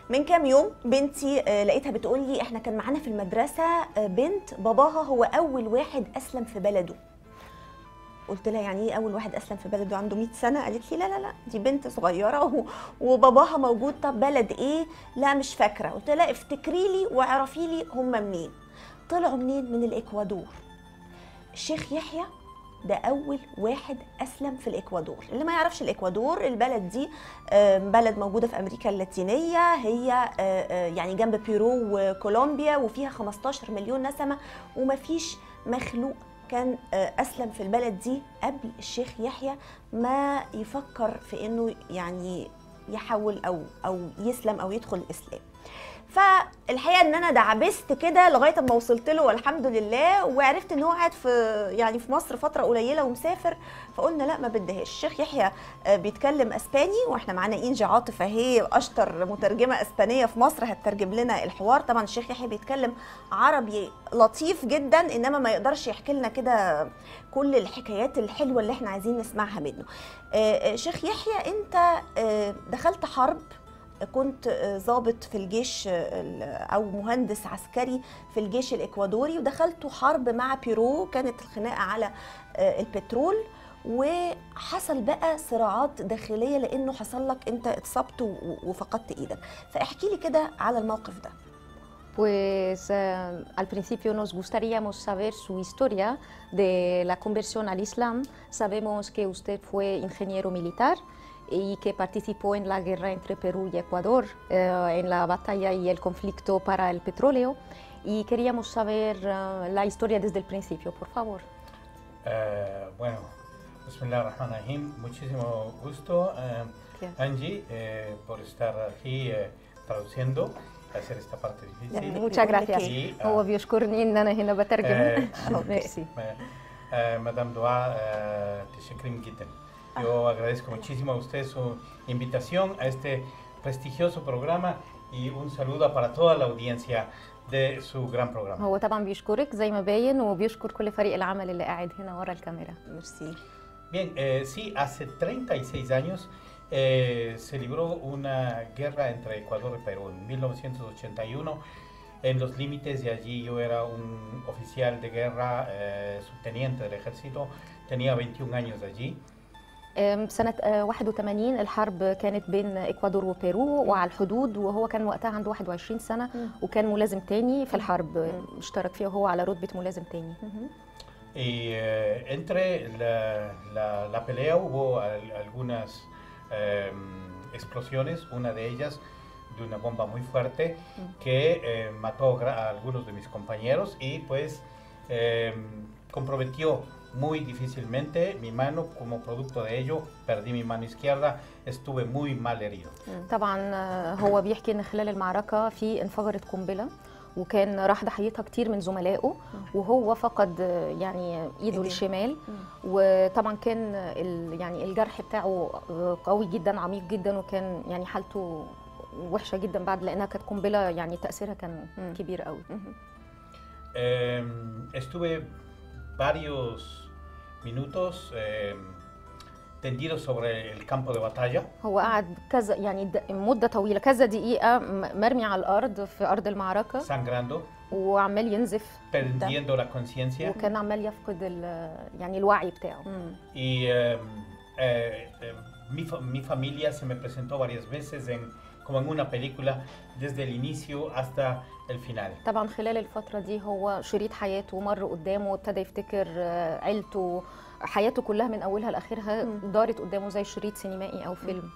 من كام يوم بنتي آه، لقيتها بتقول لي احنا كان معانا في المدرسه آه، بنت باباها هو اول واحد اسلم في بلده قلت لها يعني ايه اول واحد اسلم في بلده عنده 100 سنه قالت لي لا لا لا دي بنت صغيره و- وباباها موجود طب بلد ايه لا مش فاكره قلت لها افتكري لي واعرفي لي هم منين طلعوا منين من الاكوادور الشيخ يحيى ده اول واحد اسلم في الاكوادور اللي ما يعرفش الاكوادور البلد دي آه، بلد موجوده في امريكا اللاتينيه هي آه، آه، يعني جنب بيرو وكولومبيا وفيها 15 مليون نسمه ومفيش مخلوق كان آه، اسلم في البلد دي قبل الشيخ يحيى ما يفكر في انه يعني يحول او او يسلم او يدخل الاسلام فالحقيقه ان انا دعبست كده لغايه اما وصلت له والحمد لله وعرفت ان هو قاعد في يعني في مصر فتره قليله ومسافر فقلنا لا ما بدهاش الشيخ يحيى آه، بيتكلم اسباني واحنا معانا انجي عاطف اهي اشطر مترجمه اسبانيه في مصر هتترجم لنا الحوار طبعا الشيخ يحيى بيتكلم عربي لطيف جدا انما ما يقدرش يحكي لنا كده كل الحكايات الحلوه اللي احنا عايزين نسمعها منه آه، آه، شيخ يحيى انت آه، دخلت حرب كنت آه، ضابط في الجيش آه، ال- او مهندس عسكري في الجيش الاكوادوري ودخلت حرب مع بيرو كانت الخناقه على آه، البترول وحصل بقى صراعات داخليه لانه حصل لك انت اتصبت و- وفقدت ايدك فاحكي لي كده على الموقف ده Pues eh, al principio nos gustaríamos saber su historia de la conversión al Islam. Sabemos que usted fue ingeniero militar y que participó en la guerra entre Perú y Ecuador, eh, en la batalla y el conflicto para el petróleo. Y queríamos saber eh, la historia desde el principio, por favor. Eh, bueno, Bismillahirrahmanirrahim. Muchísimo gusto, eh, Gracias. Angie, eh, por estar aquí eh, traduciendo, hacer esta parte difícil. Muchas يقول لك gracias. إيه؟ Y, هو ah, بيشكرني ان انا هنا بترجم. eh, ميرسي. eh, Madame Dua, eh, تشكرين جدا. Yo agradezco muchísimo a usted su invitación a este prestigioso programa y un saludo para toda la audiencia de su gran programa. هو طبعا بيشكرك زي ما باين وبيشكر كل فريق العمل اللي قاعد هنا ورا الكاميرا. ميرسي Bien, eh, sí, hace 36 años eh, se libró una guerra entre Ecuador y Perú en 1981. En los límites de allí yo era un oficial de guerra, eh, subteniente del ejército, tenía 21 años de allí. أم، سنة آه، 81 الحرب كانت بين إكوادور وبيرو وعلى الحدود وهو كان وقتها عنده 21 سنة مم. وكان ملازم تاني في الحرب آه، اشترك فيها وهو على رتبة ملازم تاني Y eh, entre la, la- la pelea hubo al- algunas eh, explosiones, una de ellas de una bomba muy fuerte que eh, mató gra- a algunos de mis compañeros y pues eh, comprometió muy difícilmente mi mano, como producto de ello perdí mi mano izquierda, estuve muy mal herido. طبعا آه، هو بيحكي ان خلال المعركة في انفجرت قنبلة وكان راح ضحيتها كتير من زملائه وهو فقد آه، يعني ايده إيديه. الشمال وطبعا كان ال- يعني الجرح بتاعه آه، قوي جدا عميق جدا وكان يعني حالته وحشه جدا بعد لانها كانت قنبله يعني تاثيرها كان مم. كبير قوي Eh, estuve varios minutos eh, tendido sobre el campo de batalla. هو قعد كذا يعني د- مده طويله كذا دقيقه م- مرمي على الارض في ارض المعركه sangrando, وعمال ينزف perdiendo la conciencia وكان عمال يفقد ال- يعني الوعي بتاعه y eh, eh, eh, mi, fa- mi familia se me presentó varias veces en, como en una película desde el inicio hasta el final. طبعا خلال الفترة دي هو شريط حياته مر قدامه وابتدى يفتكر آه، عيلته حياته كلها من أولها لآخرها دارت قدامه زي شريط سينمائي أو فيلم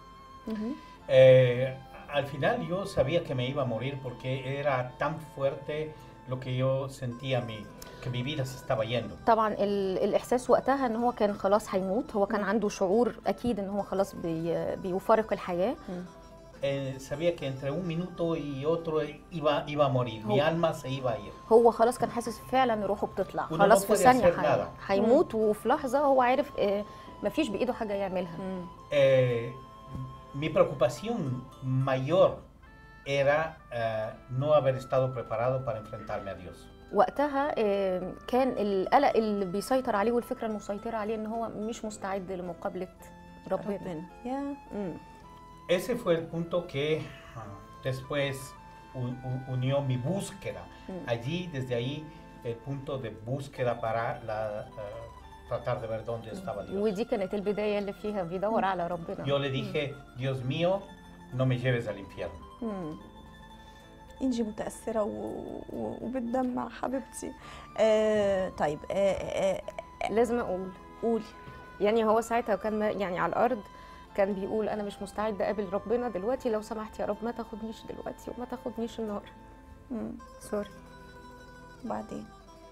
Eh, al final yo sabía que me iba a morir porque era tan fuerte lo que yo sentía mi, que mi vida se estaba yendo. طبعا ال- الإحساس وقتها إن هو كان خلاص هيموت هو كان عنده شعور أكيد إن هو خلاص بي بيفارق الحياة Eh, sabía que entre un minuto y otro iba, iba a morir, mi Oh. alma se iba a ir. هو خلاص كان حاسس فعلا إن روحه بتطلع وإنه خلاص ما في puede ثانية hacer هي- nada. هيموت وفي لحظة هو عارف آه، مفيش بإيده حاجة يعملها Eh, mi preocupación mayor era eh, no haber estado preparado para enfrentarme a Dios. وقتها آه، كان القلق اللي بيسيطر عليه والفكره المسيطره عليه ان هو مش مستعد لمقابله ربنا ربنا يا مم. Ese fue el punto que ah, después u- u- unió mi búsqueda. Allí, desde ahí, el punto de búsqueda para la, eh, tratar de ver dónde estaba Dios. ودي كانت البدايه اللي فيها بيدور على ربنا Yo le dije, Dios mío, no me lleves al infierno. مم. انجي متاثره و... و... وبتدمع حبيبتي آه طيب آه آه لازم اقول قولي يعني هو ساعتها كان ما- يعني على الارض كان بيقول انا مش مستعد اقابل ربنا دلوقتي لو سمحت يا رب ما تاخدنيش دلوقتي وما تاخدنيش النار مم. سوري وبعدين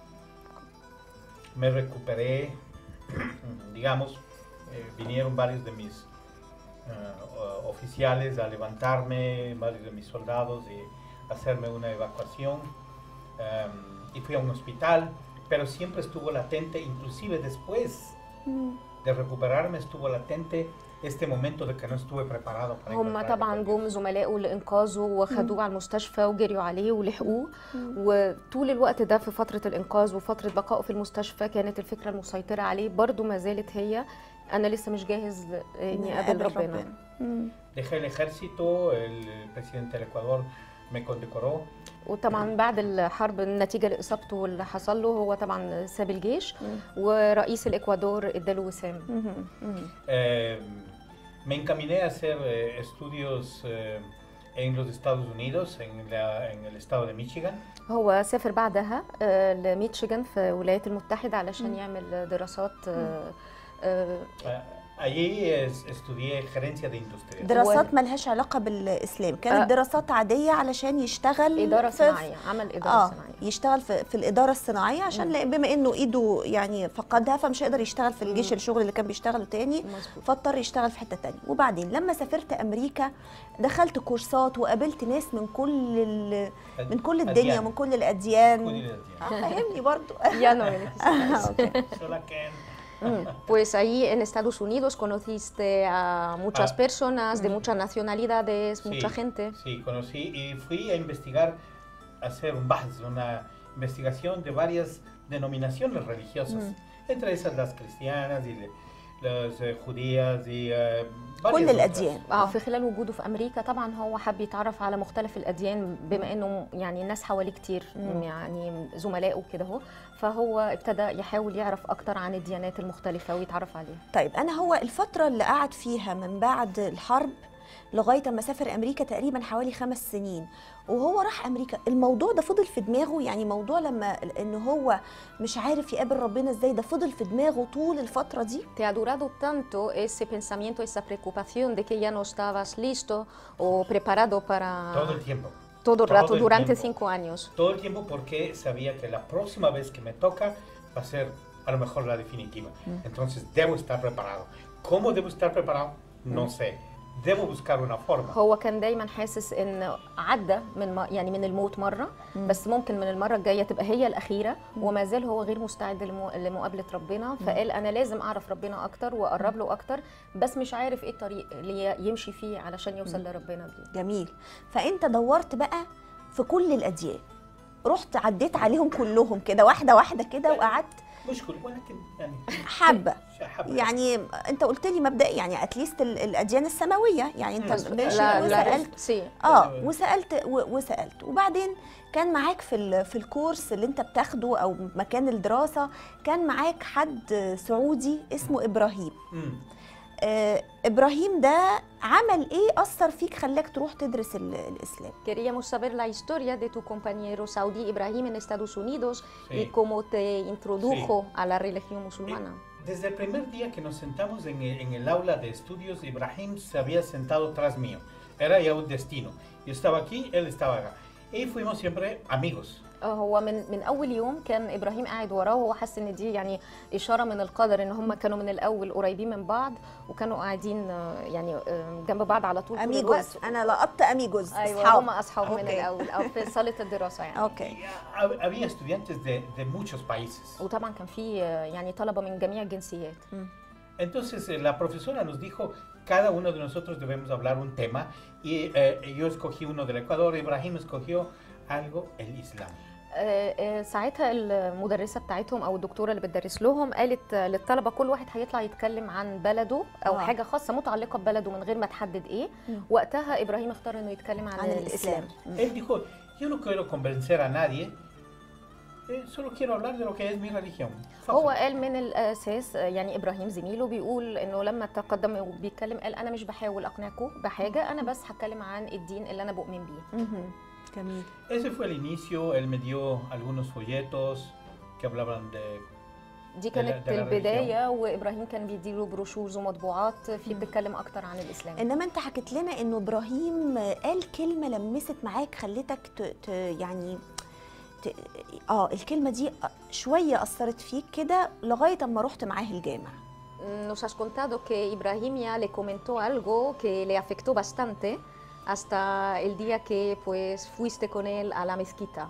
Me recuperé, digamos, eh, vinieron varios de mis eh, o- oficiales a levantarme, varios de mis soldados y hacerme una evacuación. em, y fui a un hospital, pero siempre estuvo latente, inclusive después مم. de recuperarme estuvo latente este momento de que no estuve preparado para هم encontrarme طبعا con Dios. جم زملائه لانقاذه وخدوه على المستشفى وجريوا عليه ولحقوه وطول الوقت ده في فتره الانقاذ وفتره بقائه في المستشفى كانت الفكره المسيطره عليه برضو ما زالت هي انا لسه مش جاهز ل- اني اقابل ربنا مم. Dejé el ejército, el presidente del Ecuador me condecoró وطبعا بعد الحرب النتيجه لاصابته واللي حصل له هو طبعا ساب الجيش ورئيس الاكوادور اداله وسام مم. مم. Eh, me encaminé a hacer eh, estudios eh, en los Estados Unidos, en, la- en el estado de Michigan. هو سافر بعدها آه، لميتشيغان في الولايات المتحده علشان يعمل دراسات آه، آه، Eh, allí es- estudié gerencia de industria. دراسات ملهاش علاقه بالاسلام كانت آه. دراسات عاديه علشان يشتغل اداره في- صناعيه عمل اداره اه صناعيه يشتغل في, في الاداره الصناعيه عشان لا- بما انه ايده يعني فقدها فمش هيقدر يشتغل في الجيش الشغل اللي كان بيشتغله تاني مظبوط فاضطر يشتغل في حته تانية وبعدين لما سافرت امريكا دخلت كورسات وقابلت ناس من كل ال- من كل الدنيا أديان. ومن كل الاديان Cuide آه، del día. فهمني برضو Ya no me necesitas. Sola Ken. Pues ahí en Estados Unidos conociste a muchas Ah. personas de muchas nacionalidades, Sí, mucha gente. Sí, conocí y fui a investigar, a hacer un bahs, una investigación de varias denominaciones religiosas, entre esas las cristianas y le- las eh, judías y eh, varias كل otras. الاديان اه في خلال وجوده في امريكا طبعا هو حب يتعرف على مختلف الاديان بما انه يعني الناس حواليه كتير يعني زملائه كده اهو فهو ابتدى يحاول يعرف اكتر عن الديانات المختلفه ويتعرف عليها طيب انا هو الفتره اللي قعد فيها من بعد الحرب لغايه اما سافر امريكا تقريبا حوالي خمس سنين وهو راح امريكا الموضوع ده فضل في دماغه يعني موضوع لما ان هو مش عارف يقابل ربنا ازاي ده فضل في دماغه طول الفتره دي ¿Te ha durado tanto ese pensamiento, esa preocupación de que ya no estabas listo o preparado para Todo el tiempo. todo el rato todo el durante tiempo. cinco años? Todo el tiempo porque sabía que la próxima vez que me toca va a ser a lo mejor la definitiva. Entonces debo estar preparado. ¿Cómo debo estar preparado? No sé. Debo buscar una forma. هو كان دايما حاسس ان عدى من م- يعني من الموت مره بس ممكن من المره الجايه تبقى هي الاخيره وما زال هو غير مستعد لمو- لمقابله ربنا فقال انا لازم اعرف ربنا اكتر واقرب له اكتر بس مش عارف ايه الطريق اللي يمشي فيه علشان يوصل لربنا بيه جميل فانت دورت بقى في كل الاديان رحت عديت عليهم كلهم كده واحده واحده كده وقعدت مشكل ولكن يعني حبه حبة. يعني انت قلت لي مبدئي يعني اتليست الاديان السماويه يعني انت مم. ماشي لا لا وسالت سي اه وسالت و- وسالت وبعدين كان معاك في ال- في الكورس اللي انت بتاخده او مكان الدراسه كان معاك حد سعودي اسمه ابراهيم مم. آه ابراهيم ده عمل ايه اثر فيك خلاك تروح تدرس ال- الاسلام Queríamos saber la historia de tu compañero saudí Ibrahim en Estados Unidos Sí. y cómo te introdujo a la religión musulmana. Desde el primer día que nos sentamos en el, en el aula de estudios, Ibrahim se había sentado tras mío. Era ya un destino. Yo estaba aquí, él estaba acá. Y fuimos siempre amigos. آه، هو من من اول يوم كان ابراهيم قاعد وراه وهو حس ان دي يعني اشاره من القدر ان هم كانوا من الاول قريبين من بعض وكانوا قاعدين آه، يعني آه، جنب بعض على طول طول اميجوز الوقت انا لقطت اميجوز ايوه هم اصحاب من أوكي. الاول او في صاله الدراسه يعني اوكي Hab- Había estudiantes de, de muchos países. وطبعا كان في آه، يعني طلبه من جميع الجنسيات Entonces eh, la profesora nos dijo, cada uno de nosotros debemos hablar un tema. Y eh, yo escogí uno del Ecuador, Ibrahim escogió algo, el Islam. آه، آه، ساعتها المدرسه بتاعتهم او الدكتوره اللي بتدرس لهم قالت آه، للطلبه كل واحد هيطلع يتكلم عن بلده او آه. حاجه خاصه متعلقه ببلده من غير ما تحدد ايه مم. وقتها ابراهيم اختار انه يتكلم عن, عن الاسلام الاسلام Él dijo, yo no quiero convencer a nadie, eh, solo quiero hablar de lo que es mi religión. هو Fácil. قال من الاساس آه، يعني ابراهيم زميله بيقول انه لما تقدم وبيتكلم قال انا مش بحاول اقنعكم بحاجه انا بس هتكلم عن الدين اللي انا بؤمن بيه مهم. جميل Ese fue el inicio, él me dio algunos folletos que hablaban de... دي de la- كانت de la البدايه وابراهيم كان بيديله بروشورز ومطبوعات في بتتكلم اكتر عن الاسلام انما انت حكيت لنا انه ابراهيم قال كلمه لمست معاك خلتك ت... ت... يعني ت... اه الكلمه دي شويه اثرت فيك كده لغايه اما رحت معاه الجامع Nos has contado que Ibrahim ya le comentó algo que le afectó bastante hasta el día que pues fuiste con él a la mezquita.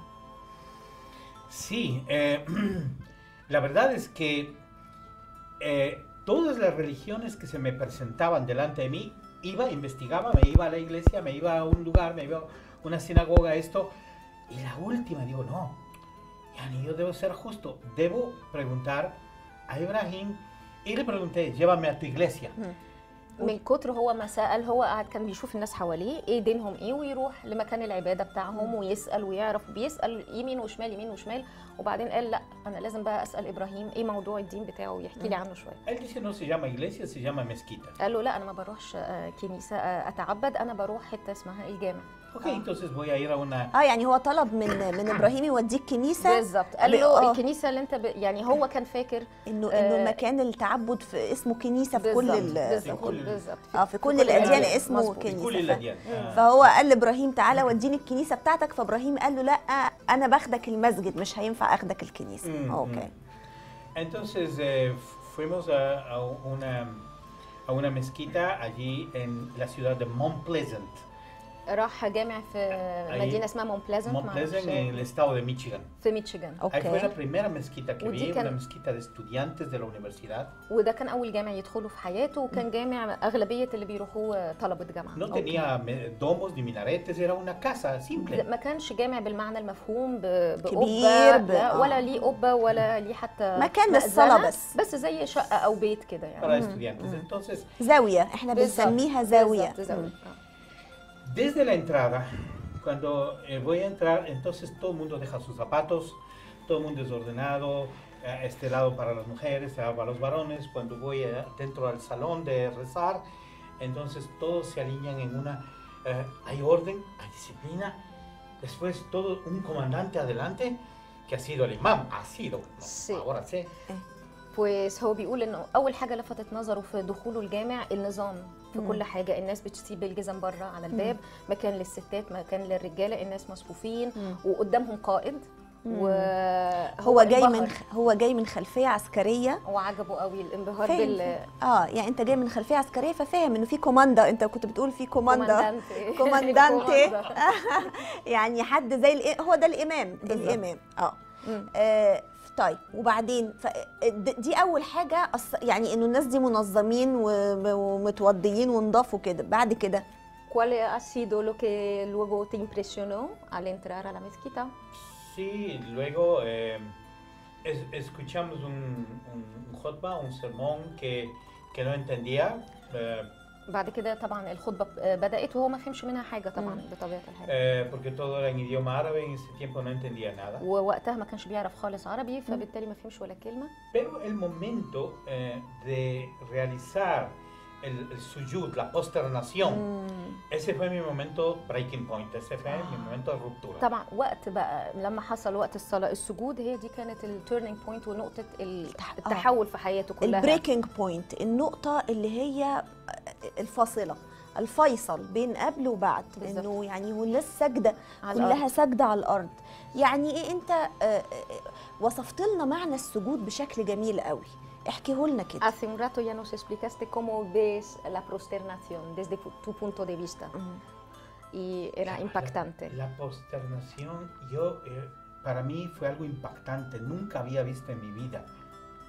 Sí, eh, la verdad es que eh, todas las religiones que se me presentaban delante de mí, iba, investigaba, me iba a la iglesia, me iba a un lugar, me iba a una sinagoga, esto, y la última digo, no, Yani, yo debo ser justo, debo preguntar a Ibrahim, y le pregunté, llévame a tu iglesia. من كتر هو ما سأل هو قاعد كان بيشوف الناس حواليه ايه دينهم ايه ويروح لمكان العبادة بتاعهم ويسأل ويعرف بيسأل يمين وشمال يمين وشمال وبعدين قال لا انا لازم بقى أسأل ابراهيم ايه موضوع الدين بتاعه ويحكي لي عنه شوية Él dice, no se llama iglesia, se llama mezquita. قال له لا انا ما بروحش آه، كنيسة آه، اتعبد انا بروح حتة اسمها الجامع Ok, entonces voy a ir a una... اه يعني هو طلب من من ابراهيم يوديك كنيسه بالظبط قال ب- له آه. الكنيسة اللي انت ب... يعني هو كان فاكر انه آه، انه المكان التعبد في اسمه كنيسه في كل بالظبط ال... بالظبط كل- بالظبط اه في كل كل الاديان الأديان. اسمه مظبوط. في كل كنيسه ف... الأديان. آه. فهو قال لابراهيم تعالى وديني الكنيسه بتاعتك فابراهيم قال له لا انا باخدك المسجد مش هينفع اخدك الكنيسه Mm, اوكي Entonces eh, fuimos a, a una, a una mezquita allí en la ciudad de Mount Pleasant, راح جامع في مدينة اسمها مون بلازنت Mount Pleasant en el estado de Michigan. في ميتشيغان Ahí fue la اوكي primera mezquita que ودي vi, كان- una mezquita de estudiantes de la universidad. وده كان اول جامع يدخله في حياته وكان جامع اغلبيه اللي بيروحوه طلبه جامعه No tenía me- domos ni minaretes, era una casa simple. ما كانش جامع بالمعنى المفهوم ب- كبير، بقبه ب- لا آه. ولا ليه قبه ولا ليه حتى مكان مأذنة، للصلاة بس. بس زي شقه او بيت كده para يعني estudiantes. Entonces, زاويه احنا بالظبط، بنسميها زاويه بالظبط، زاوية. مم. آه. desde la entrada, cuando eh, voy a entrar, entonces todo el mundo deja sus zapatos, todo el mundo es ordenado, eh, este lado para las mujeres, este lado para los varones. Cuando voy eh, dentro al salón de rezar, entonces todos se alinean en una... eh, hay orden, hay disciplina. Después todo un comandante adelante, que ha sido el imam, ha sido, no, Sí. ahora sé. pues هو بيقول انه اول حاجه لفتت نظره في دخوله الجامع النظام في مم. كل حاجه الناس بتسيب الجزم بره على الباب مكان للستات مكان للرجاله الناس مصفوفين مم. وقدامهم قائد وهو هو جاي من انبهر خ- هو جاي من خلفيه عسكريه وعجبه قوي الانبهار فاهم بال اه يعني انت جاي من خلفيه عسكريه ففاهم انه في كوماندا انت كنت بتقول في كوماندا كوماندانتي. كوماندانتي كوماندا. يعني حد زي الإ... هو ده الامام بالظبط. الامام اه مم. آه، طيب وبعدين ف... د- دي اول حاجه أص... يعني انه الناس دي منظمين و- ومتوضيين ونضافوا كده بعد كده ¿Cuál ha sido lo que luego te impresionó al entrar a la mezquita? Sí, luego eh, es- escuchamos un, un, un khutbah, un sermón que, que no entendía. eh, بعد كده طبعا الخطبه ب- بدات وهو ما فهمش منها حاجه طبعا مم. بطبيعه الحال eh, porque todo era en idioma árabe, en ese tiempo no entendía nada. ووقتها ما كانش بيعرف خالص عربي فبالتالي ما فهمش ولا كلمه Pero el momento eh, de realizar el, el sujud, la posternación, ese fue mi momento breaking point, ese fue mi momento de ruptura. طبعا وقت بقى لما حصل وقت الصلاه السجود هي دي كانت التيرنينج بوينت ونقطه التح- التحول في حياته كلها البريكنج بوينت النقطه اللي هي الفاصله الفيصل بين قبل وبعد بالظبط. انه يعني هو الناس ساجده على كلها الأرض. ساجده على الارض يعني ايه انت آه، آه، وصفت لنا معنى السجود بشكل جميل قوي احكيه لنا كده Hace un rato ya nos explicaste cómo ves la prosternación desde pu- tu punto de vista مم. y era La- impactante. La, posternación, yo, eh, para mí fue algo impactante, nunca había visto en mi vida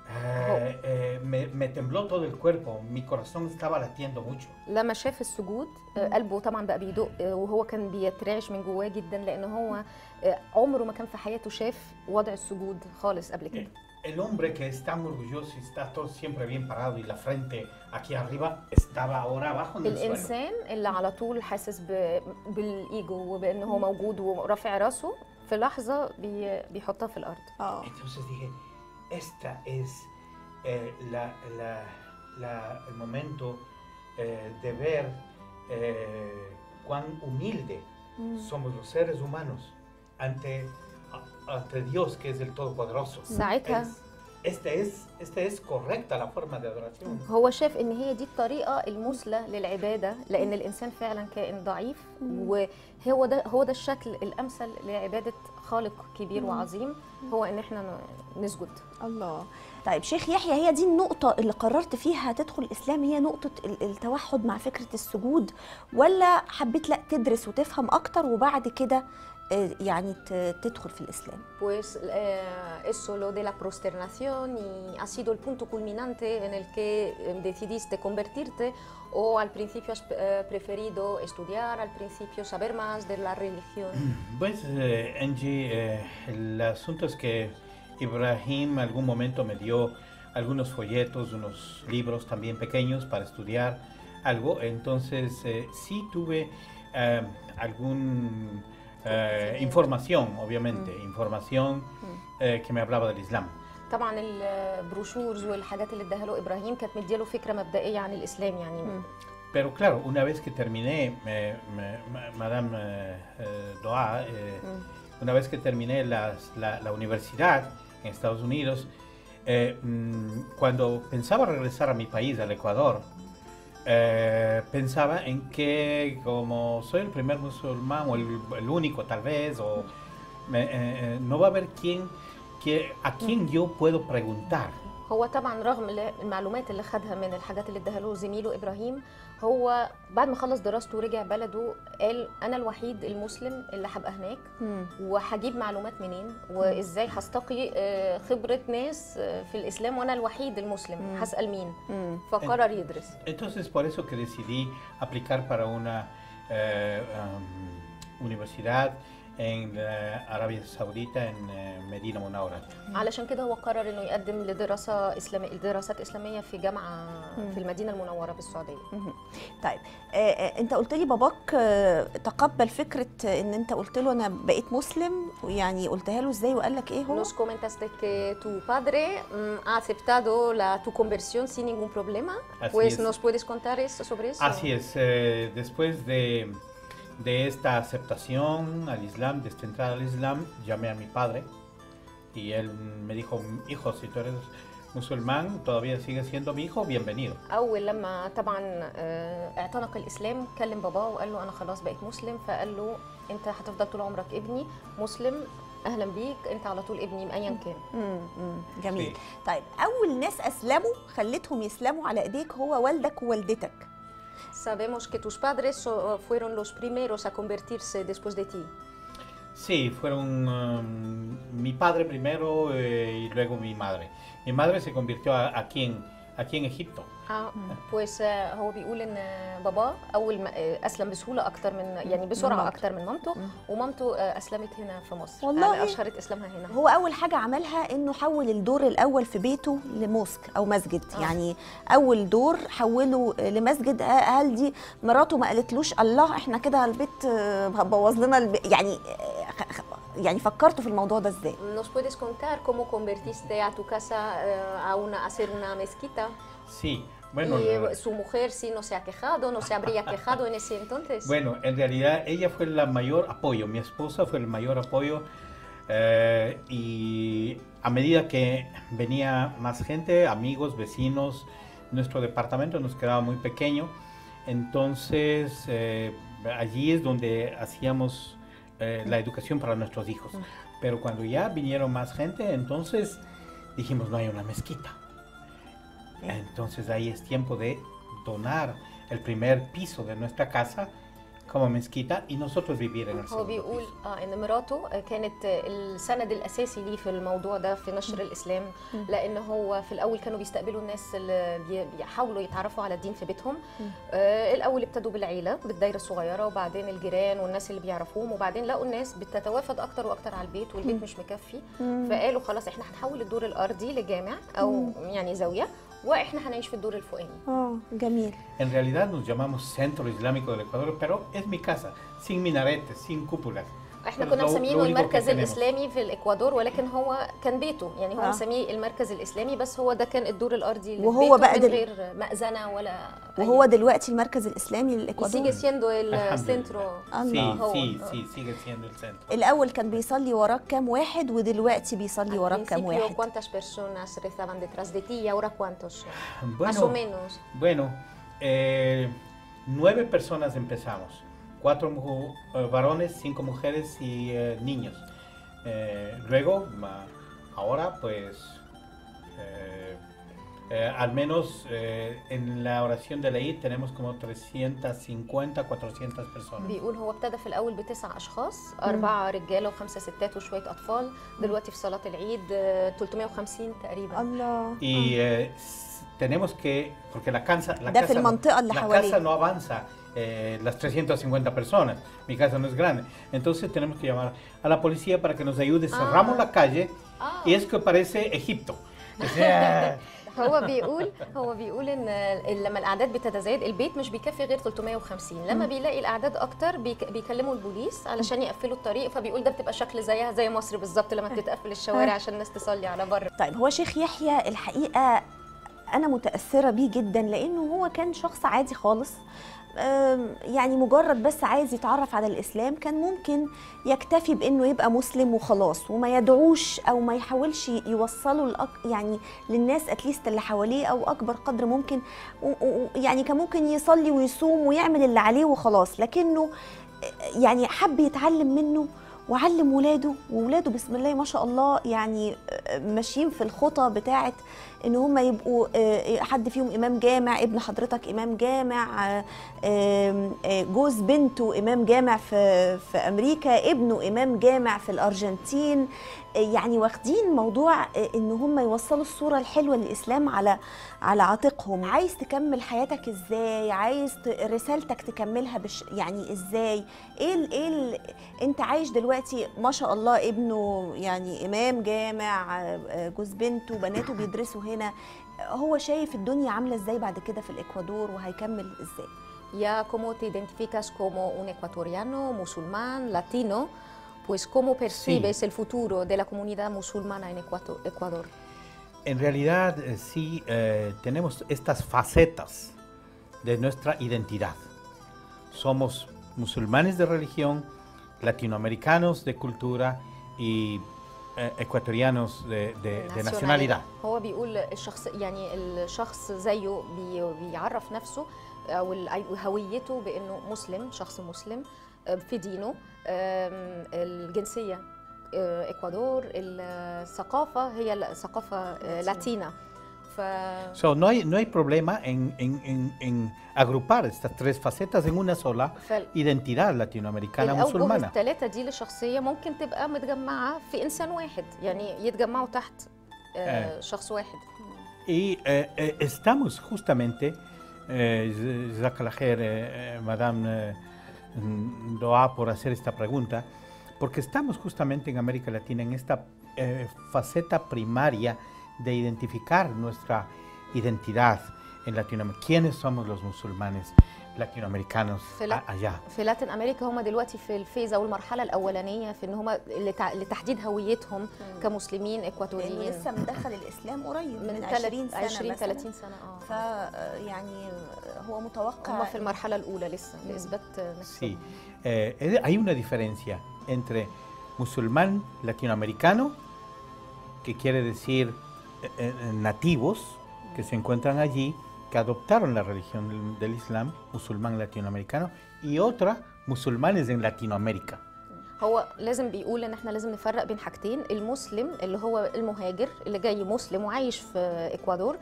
eh, eh, me, me tembló todo el cuerpo, mi corazón estaba latiendo mucho. لما شاف السجود آه، قلبه طبعا بقى بيدق آه، وهو كان بيترعش من جواه جدا لان هو آه، عمره ما كان في حياته شاف وضع السجود خالص قبل كده El hombre que es tan orgulloso y está todo siempre bien parado y la frente aquí arriba estaba ahora abajo en el suelo. الانسان اللي على طول حاسس ب... بالايجو وبان هو موجود ورافع راسه في لحظه بي... بيحطها في الارض اه Entonces dije, esta es eh, la, la- la- el momento eh, de ver eh, cuán humilde somos los seres humanos ante, a- ante Dios que es el Todopoderoso. ساعتها Es- esta, es, esta es correcta la forma de adoración. هو شاف ان هي دي الطريقه المثلى للعباده لان الانسان فعلا كائن ضعيف وهو ده هو ده الشكل الامثل لعباده خالق كبير وعظيم هو ان احنا ن- نسجد الله طيب شيخ يحيى هي دي النقطة اللي قررت فيها تدخل الإسلام هي نقطة ال- التوحد مع فكرة السجود ولا حبيت لا تدرس وتفهم أكتر وبعد كده آه، يعني ت- تدخل في الإسلام Pues eh, eso, lo de la prosternación y ha sido el punto culminante en el que eh, decidiste convertirte o al principio has eh, preferido estudiar, al principio saber más de la religión. Pues, eh, Angie, eh, el asunto es que Ibrahim algún momento me dio algunos folletos, unos libros también pequeños para estudiar algo. Entonces, eh, sí tuve eh, algún eh, información, obviamente, información eh, que me hablaba del Islam. طبعا البروشورز والحاجات اللي اداها له ابراهيم كانت مدياله فكره مبدئيه عن الاسلام يعني Pero claro, una vez que terminé, eh, me- ma- Madame eh, eh, Doha, eh, una vez que terminé las- la, la universidad en Estados Unidos, eh, mm, cuando pensaba regresar a mi país, al Ecuador, eh, pensaba en que como soy el primer musulmán o el, el único tal vez, o me- eh, eh, no va a haber quien, que, a quien yo puedo preguntar. هو طبعا رغم ال- المعلومات اللي خدها من الحاجات اللي اداها له زميله ابراهيم هو بعد ما خلص دراسته ورجع بلده قال انا الوحيد المسلم اللي هبقى هناك وهجيب معلومات منين وازاي هستقي آه، خبره ناس آه، في الاسلام وانا الوحيد المسلم هسال مين فقرر يدرس Entonces por eso que decidí aplicar para una eh, um, universidad en la Arabia Saudita, en eh, Medina Munawara. علشان كده هو قرر انه يقدم لدراسه اسلاميه دراسات اسلاميه في جامعه في المدينه المنوره بالسعوديه طيب آه، آه، انت قلت لي باباك آه، تقبل فكره آه، ان انت قلت له انا بقيت مسلم ويعني قلتها له ازاي وقال لك ايه هو Nos comentaste que tu padre mm, ha aceptado la, tu conversión sin ningún problema. Así pues es. nos puedes contar eso, sobre eso. Así es, eh, después de, de esta aceptación al Islam, de esta entrada al Islam, llamé a mi padre y él me dijo, hijo, si tú eres musulmán, todavía sigues siendo mi hijo, bienvenido. اول لما طبعا آه، اعتنق الاسلام كلم باباه وقال له انا خلاص بقيت مسلم فقال له انت هتفضل طول عمرك ابني مسلم اهلا بيك انت على طول ابني ايا كان مم، مم، جميل Sí. طيب اول ناس اسلموا خلتهم يسلموا على ايديك هو والدك ووالدتك Sabemos que tus padres so- fueron los primeros a convertirse después de ti. Sí, fueron um, mi padre primero eh, y luego mi madre. Mi madre se convirtió a- aquí, en, aquí en Egipto. اه pues آه، هو بيقول ان بابا اول ما آه، اسلم بسهوله اكتر من يعني بسرعه مامته. اكتر من مامته ومامته آه، اسلمت هنا في مصر والله؟ يعني اشهرت اسلامها هنا هو اول حاجه عملها انه حول الدور الاول في بيته لموسك او مسجد آه. يعني اول دور حوله لمسجد هل دي مراته ما قالتلوش الله احنا كده البيت آه، بوظ لنا البيت يعني آه، خ- خ- يعني فكرتوا في الموضوع ده ازاي ¿Nos puedes contar cómo convertiste a tu casa eh, a, una, a ser una mezquita? Sí, bueno, y la- eh, su mujer sí no se ha quejado, no se habría quejado en ese entonces. Bueno, en realidad ella fue la mayor apoyo, mi esposa fue el mayor apoyo eh, y a medida que venía más gente, amigos, vecinos, nuestro departamento nos quedaba muy pequeño, entonces eh, allí es donde hacíamos eh, la educación para nuestros hijos. Pero cuando ya vinieron más gente, entonces dijimos no hay una mezquita. Entonces ahí es tiempo de donar el primer piso de nuestra casa como mezquita y nosotros vivir en el هو segundo بيقول piso. اه ان مراته آه، كانت آه، السند الاساسي ليه في الموضوع ده في نشر الاسلام لان هو في الاول كانوا بيستقبلوا الناس اللي بي- بيحاولوا يتعرفوا على الدين في بيتهم آه الاول ابتدوا بالعيله بالدايره الصغيره وبعدين الجيران والناس اللي بيعرفوهم وبعدين لقوا الناس بتتوافد اكتر واكتر على البيت والبيت مش مكفي فقالوا خلاص احنا هنحول الدور الارضي لجامع او يعني زاويه واحنا هنعيش في الدور الفوقاني اه جميل En realidad nos llamamos Centro Islámico del Ecuador, pero es mi casa, sin minaretes, sin cúpulas. احنا Pero كنا lo- lo مسمينه único que المركز tenemos. الاسلامي في الاكوادور ولكن هو كان بيته يعني هو آه. مسميه المركز الاسلامي بس هو ده كان الدور الارضي اللي في وهو بيته بقى من دل- غير مأذنه ولا وهو دلوقتي المركز الاسلامي للاكوادور sigue siendo el Alhamdulillah. centro Sí, الله. هو. sí, آه. sí, sigue siendo el centro. الاول كان بيصلي وراك كام واحد ودلوقتي بيصلي Al وراك كام principio, واحد ¿cuántas personas rezaban detrás de ti y ahora cuántos? Más Bueno, o menos. Bueno, eh, nueve personas empezamos, cuatro mu- eh, varones, cinco mujeres y eh, niños. Eh, luego, ma- ahora pues, eh, eh, al menos eh, en la oración de la Eid tenemos como 350, 400 personas. بيقول هو ابتدى في الاول بتسع اشخاص اربعه رجاله وخمسه ستات وشويه اطفال دلوقتي في صلاه العيد آه، 350 تقريبا الله Y eh, s- tenemos que, porque la casa, la ده في casa, no- المنطقة اللي la حواليه. casa no avanza eh, las 350 personas, mi casa no es grande. Entonces tenemos que llamar a la policía para que nos ayude. Cerramos la calle Ah. y es que parece Egipto. O sea, هو بيقول هو بيقول ان ال- لما الاعداد بتتزايد البيت مش بيكفي غير 350 لما بيلاقي الاعداد اكتر بيك بيكلموا البوليس علشان يقفلوا الطريق فبيقول ده بتبقى شكل زيها زي مصر بالظبط لما بتتقفل الشوارع عشان الناس تصلي على بره طيب هو شيخ يحيى الحقيقه انا متاثره بيه جدا لانه هو كان شخص عادي خالص أم، يعني مجرد بس عايز يتعرف على الاسلام كان ممكن يكتفي بانه يبقى مسلم وخلاص وما يدعوش او ما يحاولش يوصله لأك يعني للناس اتليست اللي حواليه او اكبر قدر ممكن و- و- يعني كان ممكن يصلي ويصوم ويعمل اللي عليه وخلاص لكنه يعني حب يتعلم منه وعلم ولاده وولاده بسم الله ما شاء الله يعني ماشيين في الخطى بتاعه ان هم يبقوا آه، حد فيهم امام جامع ابن حضرتك امام جامع آه، آم، آه، جوز بنته امام جامع في في امريكا ابنه امام جامع في الارجنتين آه، يعني واخدين موضوع آه، ان هم يوصلوا الصوره الحلوه للاسلام على على عاتقهم عايز تكمل حياتك ازاي عايز ت- رسالتك تكملها بش يعني ازاي ايه ال ايه ال انت عايش دلوقتي ما شاء الله ابنه يعني امام جامع آه، آه، جوز بنته بناته بيدرسوا هنا هو شايف الدنيا عامله ازاي بعد كده في الاكوادور وهيكمل ازاي Ya cómo te identificas como un ecuatoriano, musulmán, latino, pues cómo percibes el futuro de la comunidad musulmana en Ecuato- Ecuador. en realidad eh, sí eh, tenemos estas facetas de nuestra identidad. Somos musulmanes de religión, latinoamericanos de cultura y eh, ecuatorianos de, de- de nacionalidad. هو بيقول الشخص يعني الشخص زيه بي بيعرف نفسه او ال- هويته بانه مسلم شخص مسلم آه، في دينه آم، الجنسيه آه، اكوادور الثقافه هي الثقافه آه، لاتينا ف So, no, hay, no hay problema en, en- en- en agrupar estas tres facetas en una sola فال- identidad latinoamericana الأوجه musulmana. الثلاثة دي للشخصية ممكن تبقى متجمعة في إنسان واحد يعني يتجمعوا تحت آه آه. شخص واحد Y eh, eh, estamos justamente, eh, Jacques Lajer, eh, eh, Madame eh, mm, Doa, por hacer esta pregunta, porque estamos justamente en América Latina en esta eh, faceta primaria de identificar nuestra identidad en Latinoamérica. ¿Quiénes somos los musulmanes latinoamericanos Fela- a- allá? في لاتين أمريكا هم دلوقتي في الفيز أو المرحلة الأولانية في إن هم لتع- لتحديد هويتهم كمسلمين لانه إكواتوريين لسه مدخل الاسلام قريب من, من 20 سنه 20 مثلاً. 30 سنة ف اه يعني هو متوقع هم في المرحلة الأولى لسه لإثبات نفسهم Sí, eh, eh, hay una diferencia entre musulmán latinoamericano, que quiere decir eh, eh, nativos que se encuentran allí, que adoptaron la religión del, del Islam, musulmán latinoamericano, y otra, musulmanes en Latinoamérica. هو لازم بيقول ان احنا لازم نفرق بين حاجتين المسلم اللي هو المهاجر اللي جاي مسلم وعايش في اكوادور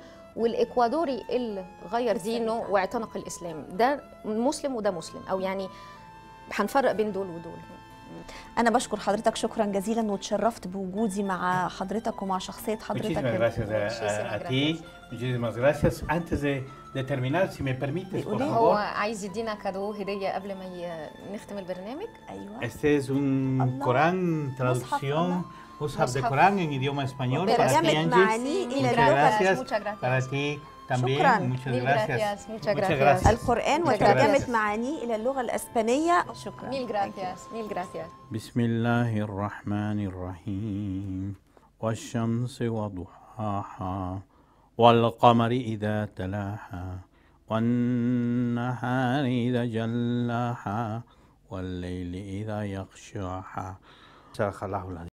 والاكوادوري اللي غير دينه واعتنق الاسلام ده مسلم وده مسلم او يعني هنفرق بين دول ودول انا بشكر حضرتك شكرا جزيلا وتشرفت بوجودي مع حضرتك ومع شخصيه حضرتك Muchísimas gracias a, Muchísimas a- a ti, muchísimas gracias. Antes de, de terminar, si me permites, por Bíqule. هو favor, عايز يدينا كادو هديه قبل ما ي- نختم البرنامج ايوه este es un Allah. Corán, traducción, Mus'haf de Mushaf. Corán en idioma español para ti, ترجمت Angie. معانيه الى Muchas اللغه gracias. muchas gracias. Para ti también, شكراً. muchas Mil gracias. gracias, muchas Muchas gracias. gracias. القران Muchas وترجمت gracias. معانيه الى اللغه الاسبانيه شكرا mil gracias mil gracias بسم الله الرحمن الرحيم والشمس وضحاها والقمر إذا تلاها والنهار إذا جلاها والليل إذا يغشاها صدق الله العظيم